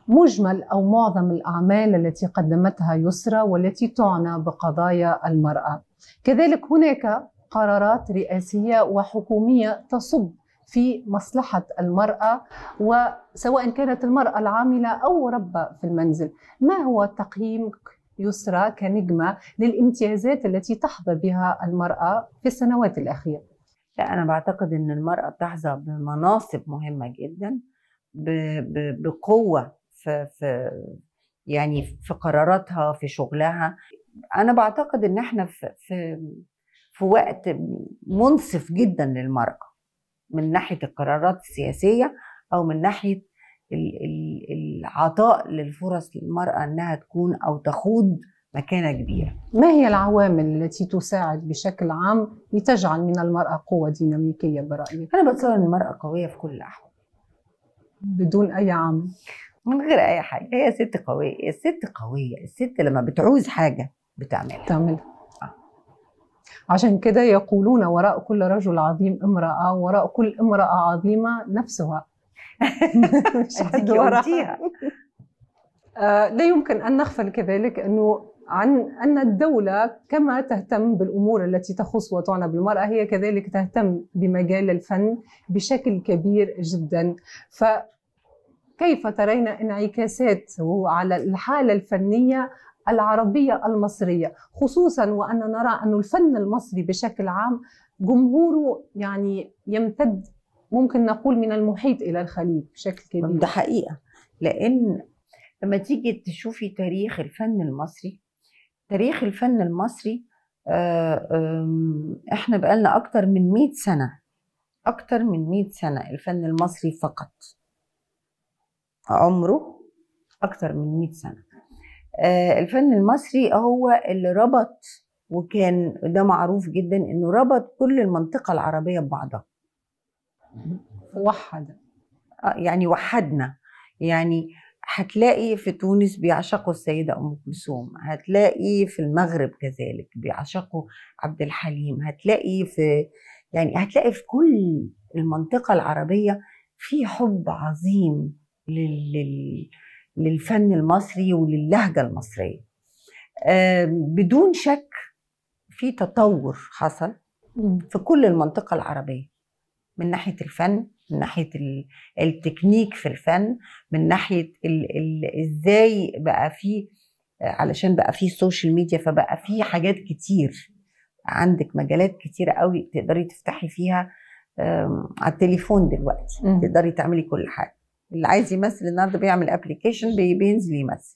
مجمل او معظم الاعمال التي قدمتها يسرى والتي تعنى بقضايا المراه. كذلك هناك قرارات رئاسيه وحكوميه تصب في مصلحه المراه وسواء كانت المراه العامله او ربة في المنزل. ما هو تقييمك يسرى كنجمه للامتيازات التي تحظى بها المراه في السنوات الاخيره؟ لا انا بعتقد ان المراه تحظى بمناصب مهمه جدا بقوه في في يعني في قراراتها في شغلها انا بعتقد ان احنا في في في وقت منصف جدا للمراه من ناحيه القرارات السياسيه او من ناحيه العطاء للفرص للمراه انها تكون او تخوض مكانه كبيره. ما هي العوامل التي تساعد بشكل عام لتجعل من المراه قوه ديناميكيه برايك؟ انا بتصور ان المراه قويه في كل الاحوال. بدون اي عامل. من غير اي حاجه هي ست قويه الست قويه الست لما بتعوز حاجه بتعملها تعملها آه. عشان كده يقولون وراء كل رجل عظيم امراه وراء كل امراه عظيمه نفسها انت وراها آه لا يمكن ان نغفل كذلك انه عن ان الدوله كما تهتم بالامور التي تخص وتعنى بالمراه هي كذلك تهتم بمجال الفن بشكل كبير جدا ف كيف ترين انعكاساته على الحالة الفنية العربية المصرية خصوصا وأن نرى أن الفن المصري بشكل عام جمهوره يعني يمتد ممكن نقول من المحيط إلى الخليج بشكل كبير ده حقيقة لأن لما تيجي تشوفي تاريخ الفن المصري تاريخ الفن المصري احنا بقالنا أكتر من 100 سنة أكتر من 100 سنة الفن المصري فقط عمره أكتر من 100 سنة الفن المصري هو اللي ربط وكان ده معروف جدا انه ربط كل المنطقه العربيه ببعضها وحد يعني وحدنا يعني هتلاقي في تونس بيعشقوا السيدة أم كلثوم هتلاقي في المغرب كذلك بيعشقوا عبد الحليم هتلاقي في يعني هتلاقي في كل المنطقة العربية في حب عظيم لل... للفن المصري وللهجة المصرية بدون شك في تطور حصل في كل المنطقة العربية من ناحية الفن من ناحية التكنيك في الفن من ناحية ال ال ازاي بقى في علشان بقى في سوشيال ميديا فبقى في حاجات كتير عندك مجالات كتيرة قوي تقدري تفتحي فيها على التليفون دلوقتي تقدري تعملي كل حاجة اللي عايز يمثل النهارده بيعمل ابلكيشن بينزل يمثل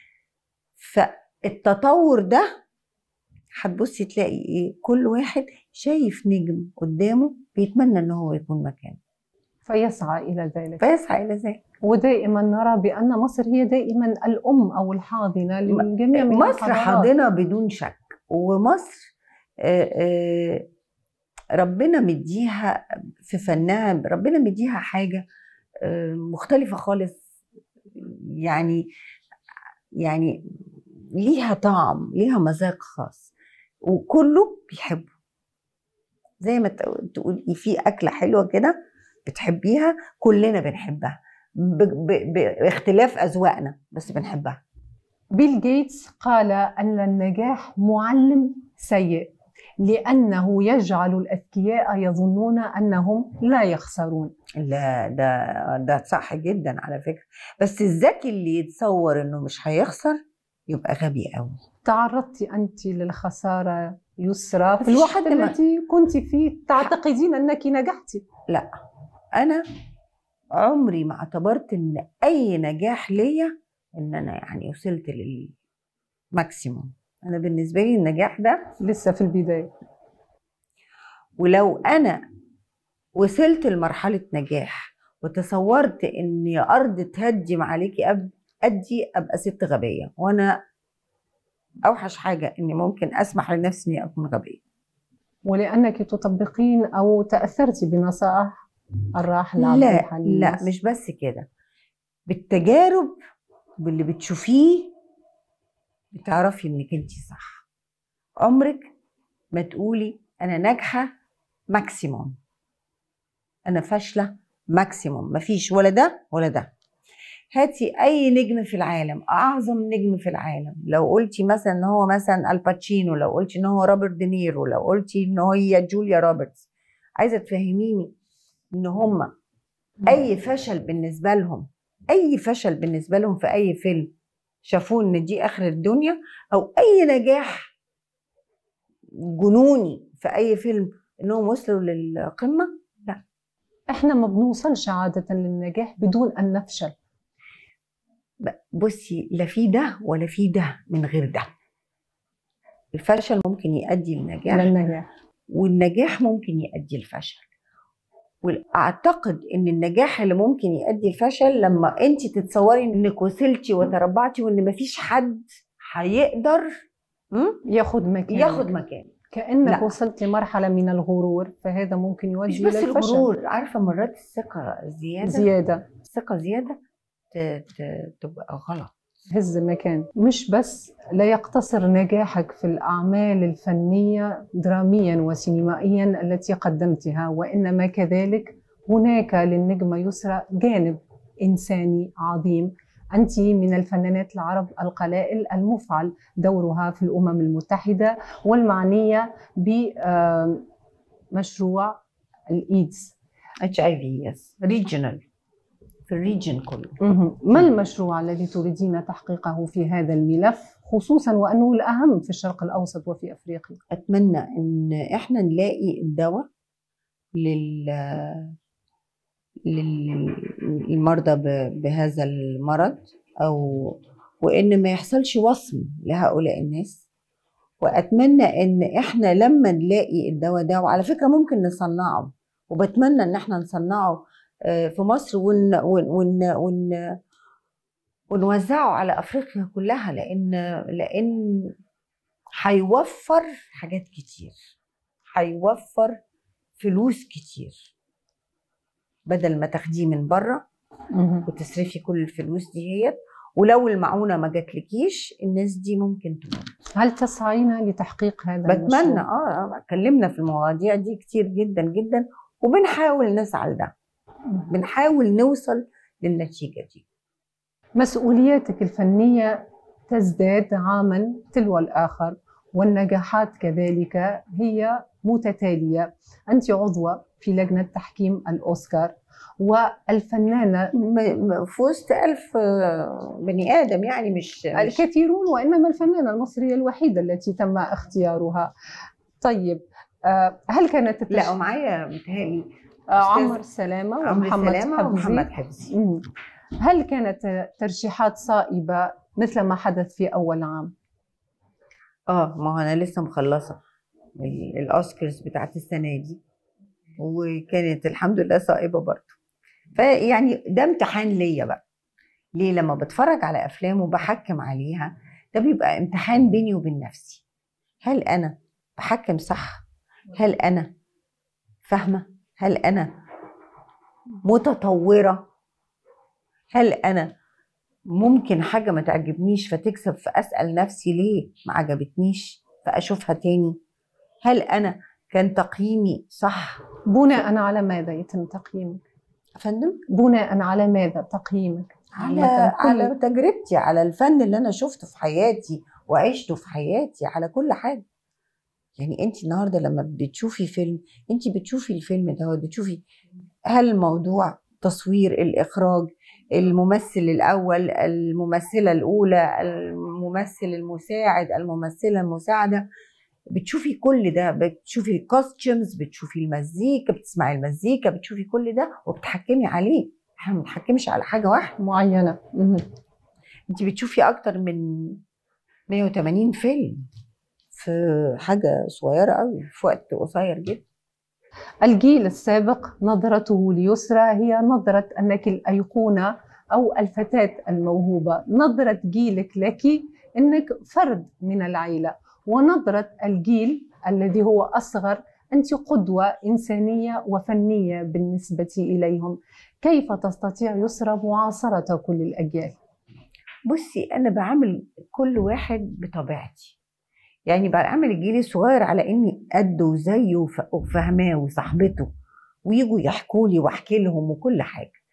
فالتطور ده هتبصي تلاقي ايه كل واحد شايف نجم قدامه بيتمنى ان هو يكون مكانه فيسعى الى ذلك فيسعى الى ذلك ودائما نرى بان مصر هي دائما الام او الحاضنه للجميع من مصر حاضنه بدون شك ومصر آآ آآ ربنا مديها في فنها ربنا مديها حاجه مختلفة خالص يعني يعني ليها طعم ليها مذاق خاص وكله بيحبه زي ما تقولي في أكلة حلوة كده بتحبيها كلنا بنحبها باختلاف أذواقنا بس بنحبها بيل جيتس قال أن النجاح معلم سيء لأنه يجعل الأذكياء يظنون أنهم لا يخسرون لا ده ده صح جدا على فكرة بس الذكي اللي يتصور أنه مش هيخسر يبقى غبي قوي تعرضتي أنت للخسارة يسرى في الوقت التي كنت فيه تعتقدين أنك نجحتي لا أنا عمري ما اعتبرت أن أي نجاح ليا أن أنا يعني وصلت للماكسيموم انا بالنسبه لي النجاح ده لسه في البدايه ولو انا وصلت لمرحله نجاح وتصورت ان ارض تهدم عليكي أب ادي ابقى ست غبيه وانا اوحش حاجه اني ممكن اسمح لنفسي اني اكون غبيه ولانك تطبقين او تاثرتي بنصائح الراحل عبد لا الحليم لا مش بس كده بالتجارب باللي بتشوفيه بتعرفي انك انت صح عمرك ما تقولي انا ناجحه ماكسيموم انا فاشله ماكسيموم مفيش ولا ده ولا ده هاتي اي نجم في العالم اعظم نجم في العالم لو قلتي مثلا ان هو مثلا الباتشينو لو قلتي ان هو روبرت دينيرو لو قلتي ان هي جوليا روبرتس عايزه تفهميني ان هم اي فشل بالنسبه لهم اي فشل بالنسبه لهم في اي فيلم شافوه ان دي اخر الدنيا او اي نجاح جنوني في اي فيلم انهم وصلوا للقمه احنا ما بنوصلش عاده للنجاح بدون ان نفشل بصي لا في ده ولا في ده من غير ده الفشل ممكن يؤدي للنجاح للنجاح والنجاح ممكن يؤدي الفشل واعتقد ان النجاح اللي ممكن يؤدي الفشل لما انت تتصوري انك وصلتي وتربعتي وان مفيش حد هيقدر ياخد مكان ياخد مكان كانك لا. وصلت لمرحله من الغرور فهذا ممكن يؤدي مش بس الى الفشل الغرور عارفه مرات الثقه زياده زياده الثقه زياده ت- ت- تبقى غلط هز مكان مش بس لا يقتصر نجاحك في الأعمال الفنية دراميا وسينمائيا التي قدمتها وإنما كذلك هناك للنجمة يسرى جانب إنساني عظيم أنت من الفنانات العرب القلائل المفعل دورها في الأمم المتحدة والمعنية بمشروع الإيدز اتش اي في يس ريجنال في الريجن كله مهم. ما المشروع الذي تريدين تحقيقه في هذا الملف خصوصا وأنه الأهم في الشرق الأوسط وفي أفريقيا اتمنى ان احنا نلاقي الدواء لل للمرضى ب- بهذا المرض او وان ما يحصلش وصم لهؤلاء الناس واتمنى ان احنا لما نلاقي الدواء ده وعلى فكره ممكن نصنعه وبتمنى ان احنا نصنعه آه، في مصر ون ون ون ون ونوزعه على افريقيا كلها لان لان هيوفر حاجات كتير هيوفر فلوس كتير بدل ما تاخديه من بره مهم. وتصرفي كل الفلوس دي هي ولو المعونه ما جاتلكيش الناس دي ممكن تموت هل تسعين لتحقيق هذا بتمنى المشروع؟ اه آه، اتكلمنا في المواضيع دي كتير جدا جدا وبنحاول نسعى لده مهم. بنحاول نوصل للنتيجه دي مسؤولياتك الفنية تزداد عاما تلو الآخر والنجاحات كذلك هي متتالية أنت عضوة في لجنة تحكيم الأوسكار والفنانة م- م- في وسط ألف آه، بني آدم يعني مش, مش الكثيرون وإنما الفنانة المصرية الوحيدة التي تم اختيارها طيب آه، هل كانت التش... لا ومعايا متهيألي آه، عمر سلامة عمرو ومحمد سلامة حفظي ومحمد حفظي مم. هل كانت ترشيحات صائبة مثل ما حدث في أول عام؟ اه ما هو انا لسه مخلصه ال- الاوسكارز بتاعت السنه دي وكانت الحمد لله صائبه برضه فيعني ده امتحان ليا بقى ليه لما بتفرج على افلام وبحكم عليها ده بيبقى امتحان بيني وبين نفسي هل انا بحكم صح هل انا فاهمه هل انا متطوره هل انا ممكن حاجه ما تعجبنيش فتكسب فاسال نفسي ليه ما عجبتنيش فاشوفها تاني هل انا كان تقييمي صح بناء على ماذا يتم تقييمك؟ يا فندم بناء على ماذا تقييمك؟ على عامة كل- على تجربتي على الفن اللي انا شفته في حياتي وعشته في حياتي على كل حاجه يعني انت النهارده لما بتشوفي فيلم انت بتشوفي الفيلم دوت بتشوفي هل الموضوع تصوير الاخراج الممثل الاول الممثله الاولى الممثل المساعد الممثله المساعده بتشوفي كل ده بتشوفي الكوستيومز بتشوفي المزيكا بتسمعي المزيكا بتشوفي كل ده وبتحكمي عليه احنا ما بنحكمش على حاجه واحده معينة مهم. انت بتشوفي اكتر من 180 فيلم في حاجه صغيره قوي في وقت قصير جدا الجيل السابق نظرته ليسرى هي نظرة أنك الأيقونة أو الفتاة الموهوبة نظرة جيلك لك أنك فرد من العيلة ونظرة الجيل الذي هو أصغر أنت قدوة إنسانية وفنية بالنسبة إليهم كيف تستطيع يسرى معاصرة كل الأجيال؟ بصي انا بعمل كل واحد بطبيعتي يعني بعمل الجيل الصغير على اني قده وزيه وف- وفاهماه وصاحبته ويجوا يحكوا لي واحكي لهم وكل حاجه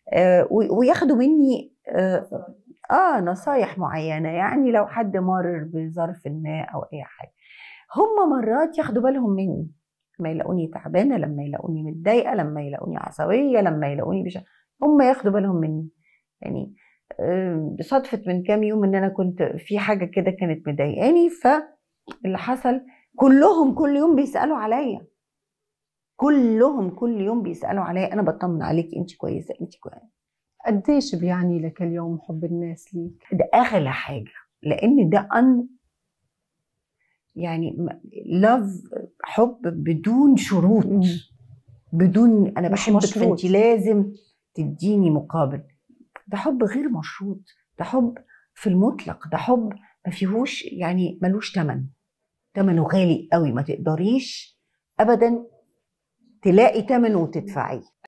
آه، و- وياخدوا مني آه، اه نصايح معينه يعني لو حد مر بظرف ما او اي حاجه هم مرات ياخدوا بالهم مني لما يلاقوني تعبانه لما يلاقوني متضايقه لما يلاقوني عصبيه لما يلاقوني بش... هم ياخدوا بالهم مني يعني آه، صدفة من كام يوم ان انا كنت في حاجه كده كانت مضايقاني فاللي حصل كلهم كل يوم بيسالوا عليا كلهم كل يوم بيسالوا عليا انا بطمن عليك انت كويسه انت كويسه قديش بيعني لك اليوم حب الناس ليك ده اغلى حاجه لان ده ان يعني لاف حب بدون شروط مم. بدون انا مش بحبك مشروط. فانت لازم تديني مقابل ده حب غير مشروط ده حب في المطلق ده حب ما فيهوش يعني ملوش تمن تمنه غالي قوي ما تقدريش ابدا تلاقي تمنه وتدفعيه